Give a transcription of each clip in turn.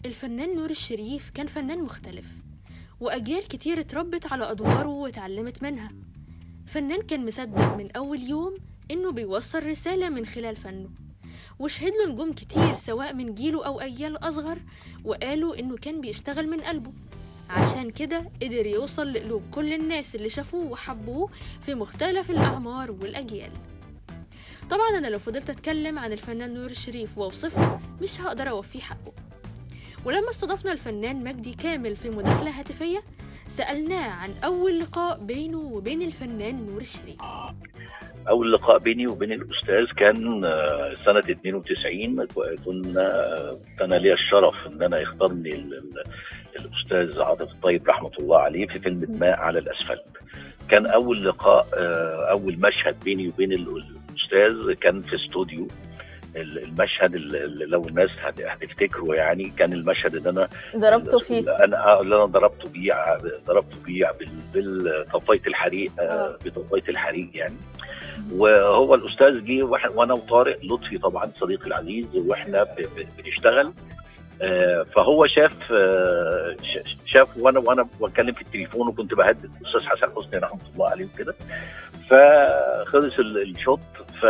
الفنان نور الشريف كان فنان مختلف وأجيال كتير اتربت على أدواره واتعلمت منها فنان كان مصدق من أول يوم إنه بيوصل رسالة من خلال فنه وشهد له نجوم كتير سواء من جيله أو أجيال أصغر وقالوا إنه كان بيشتغل من قلبه عشان كده قدر يوصل لقلوب كل الناس اللي شافوه وحبوه في مختلف الأعمار والأجيال طبعا أنا لو فضلت أتكلم عن الفنان نور الشريف وأوصفه مش هقدر أوفيه حقه ولما استضفنا الفنان مجدي كامل في مداخلة هاتفية سألناه عن أول لقاء بينه وبين الفنان نور الشريف اول لقاء بيني وبين الاستاذ كان آه، سنه 92 كنا كان لي الشرف ان انا يختارني ال- ال- الاستاذ عاطف الطيب رحمه الله عليه في فيلم ماء على الاسفلت كان اول لقاء آه، اول مشهد بيني وبين ال- الاستاذ كان في استوديو ال- المشهد اللي لو الناس هت- هتفتكره يعني كان المشهد اللي انا ضربته فيه انا آه، اللي انا ضربته بيه ع- ضربته بيه بال- بطفايه الحريق آه، آه. بطفايه الحريق يعني وهو الاستاذ جه وإح- وانا وطارق لطفي طبعا صديقي العزيز واحنا ب- ب- بنشتغل آه، فهو شاف آه، ش- شاف وانا وانا بتكلم في التليفون وكنت بهدد الاستاذ حسن حسني رحمه الله عليه وكده فخلص ال- الشوط ف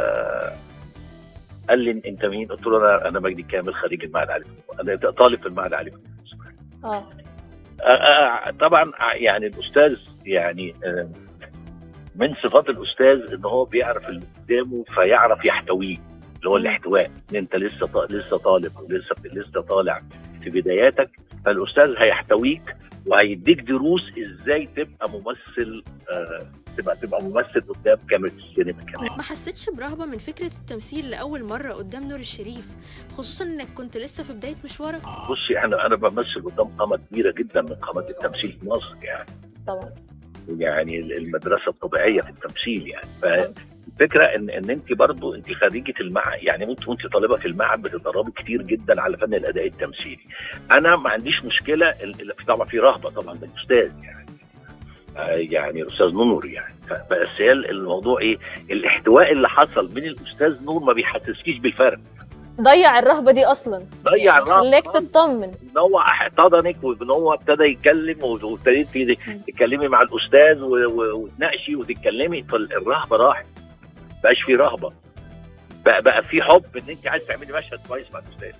قال لي انت مين؟ قلت له انا انا مجدي كامل خريج المعهد العالي انا طالب في المعهد العالي اه آه، آه، طبعا آه، يعني الاستاذ يعني آه، من صفات الاستاذ ان هو بيعرف اللي قدامه فيعرف يحتويه اللي هو مم. الاحتواء ان انت لسه ط- لسه طالب ولسه لسه طالع في بداياتك فالاستاذ هيحتويك وهيديك دروس ازاي تبقى ممثل آه، تبقى تبقى ممثل قدام كاميرا السينما كمان ما حسيتش برهبة من فكرة التمثيل لأول مرة قدام نور الشريف خصوصا إنك كنت لسه في بداية مشوارك بصي انا انا بمثل قدام قامه كبيره جدا من قامات التمثيل في مصر يعني طبعا يعني المدرسه الطبيعيه في التمثيل يعني فالفكره ان ان انت برضو انت خريجه المعهد يعني انت وانت طالبه في المعهد بتتدربي كتير جدا على فن الاداء التمثيلي انا ما عنديش مشكله ال- ال- طبعا في رهبه طبعا من الاستاذ يعني آه، يعني الاستاذ نور يعني ف- بس هي الموضوع ايه الاحتواء اللي حصل من الاستاذ نور ما بيحسسكيش بالفرق ضيع الرهبه دي اصلا ضيع يعني الرهبة. خلاك تطمن ان هو احتضنك وان هو ابتدى يتكلم وابتديتي تتكلمي مع الاستاذ و- و- وتناقشي وتتكلمي فالرهبه راحت بقاش في رهبه بقى بقى في حب ان انت عايز تعملي مشهد كويس مع الاستاذ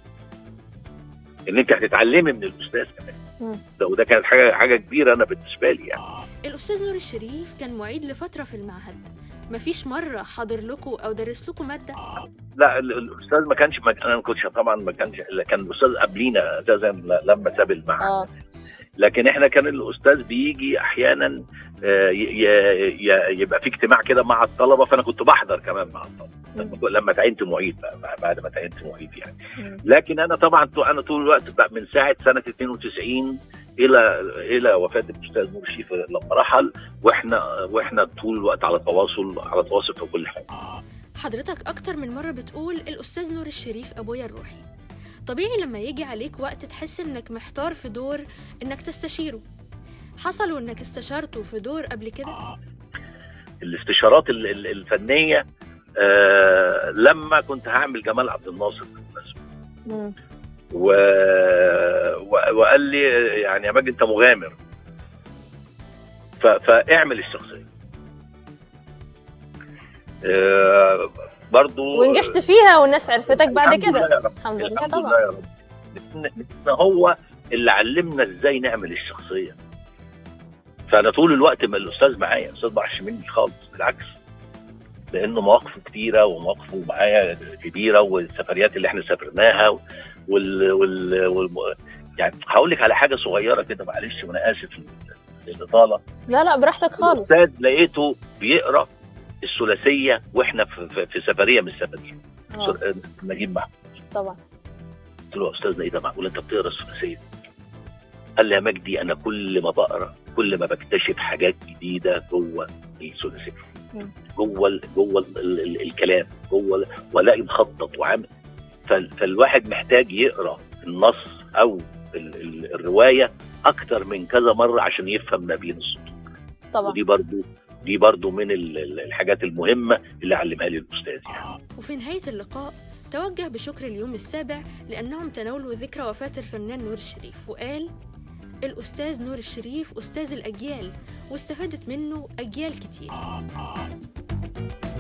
ان انت هتتعلمي من الاستاذ كمان مم. ده وده كانت حاجه حاجه كبيره انا بالنسبه لي يعني الأستاذ نور الشريف كان معيد لفترة في المعهد مفيش مرة حاضر لكم أو درس لكم مادة لا ال- ال- الاستاذ ما كانش ما انا ما كنتش طبعا ما كانش كان الاستاذ قبلينا اساسا لما ساب المعهد اه لكن احنا كان الاستاذ بيجي احيانا آه، ي- ي- ي- يبقى في اجتماع كده مع الطلبه فانا كنت بحضر كمان مع الطلبه لما- لما تعينت معيد بقى بعد ما تعينت معيد يعني مم. لكن انا طبعا ط- انا طول الوقت بقى من ساعه سنه 92 الى الى وفاه الاستاذ نور الشريف لما رحل واحنا واحنا طول الوقت على تواصل على تواصل في كل حاجه حضرتك أكتر من مرة بتقول الأستاذ نور الشريف أبويا الروحي طبيعي لما يجي عليك وقت تحس إنك محتار في دور إنك تستشيره حصل وإنك استشارته في دور قبل كده الاستشارات ال- ال- الفنيه آه لما كنت هعمل جمال عبد الناصر بالمناسبة. مم. و... و... وقال لي يعني يا ماجد انت مغامر ف... فاعمل الشخصيه آه برضو ونجحت فيها والناس عرفتك بعد الحمد لله كده يا رب. الحمد لله الحمد طبعا لله يا رب لأن- لأن هو اللي علمنا ازاي نعمل الشخصيه فانا طول الوقت ما الاستاذ معايا الاستاذ ما راحش مني خالص بالعكس لانه مواقفه كتيره ومواقفه معايا كبيره والسفريات اللي احنا سافرناها وال, وال... وال... يعني هقول لك على حاجه صغيره كده معلش وانا اسف للاطاله لا لا براحتك خالص الاستاذ لقيته بيقرا الثلاثيه واحنا في, في, في سفريه من السفريات آه، نجيب محمود طبعا قلت له يا استاذنا ايه ده معقول انت بتقرا الثلاثيه؟ قال لي يا مجدي انا كل ما بقرا كل ما بكتشف حاجات جديده جوه الثلاثيه مم. جوه ال جوه ال ال ال الكلام جوه ال- والاقي مخطط وعامل فال- فالواحد محتاج يقرا النص او ال ال الروايه اكتر من كذا مره عشان يفهم ما بين السطور طبعا ودي برضو دي برضو من ال- ال- الحاجات المهمه اللي علمها لي الاستاذ يعني وفي نهاية اللقاء توجه بشكر اليوم السابع لأنهم تناولوا ذكرى وفاة الفنان نور الشريف وقال الأستاذ نور الشريف أستاذ الأجيال واستفادت منه أجيال كتير